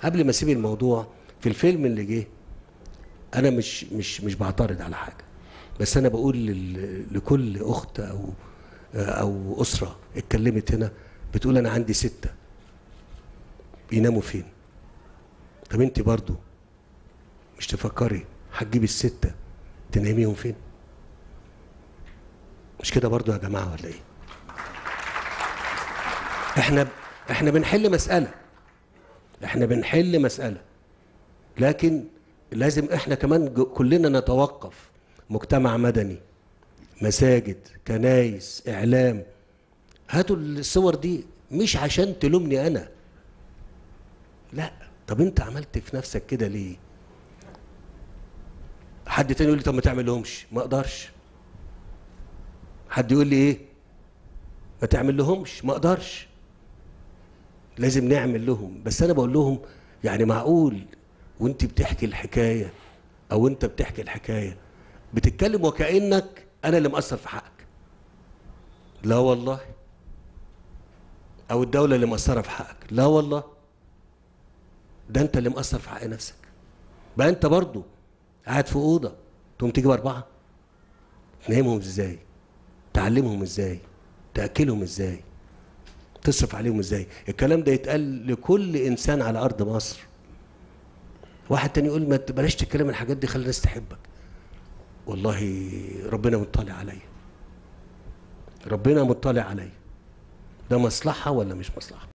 قبل ما اسيب الموضوع في الفيلم اللي جه انا مش مش مش بعترض على حاجه بس انا بقول لل- لكل اخت او او اسره اتكلمت هنا بتقول انا عندي سته بيناموا فين طب انت برضو مش تفكري هتجيبي السته تناميهم فين مش كده برضو يا جماعه ولا ايه احنا احنا بنحل مساله احنا بنحل مساله لكن لازم احنا كمان ج- كلنا نتوقف مجتمع مدني مساجد كنايس اعلام هاتوا الصور دي مش عشان تلومني انا لا طب انت عملت في نفسك كده ليه حد تاني يقول لي طب ما تعمل لهمش ما اقدرش حد يقول لي ايه ما تعمل لهمش ما اقدرش لازم نعمل لهم بس انا بقول لهم يعني معقول وانت بتحكي الحكايه او انت بتحكي الحكايه بتتكلم وكانك انا اللي مقصر في حقك لا والله او الدوله اللي مقصره في حقك لا والله ده انت اللي مقصر في حق نفسك بقى انت برضو قاعد في اوضه تقوم تجيب اربعه تنامهم ازاي تعلمهم ازاي تاكلهم ازاي تصرف عليهم ازاي الكلام ده يتقال لكل انسان على ارض مصر واحد تاني يقول ما ت- بلاش تتكلم الحاجات دي خلي الناس تحبك والله ربنا مطلع عليا ربنا مطلع عليا ده مصلحه ولا مش مصلحه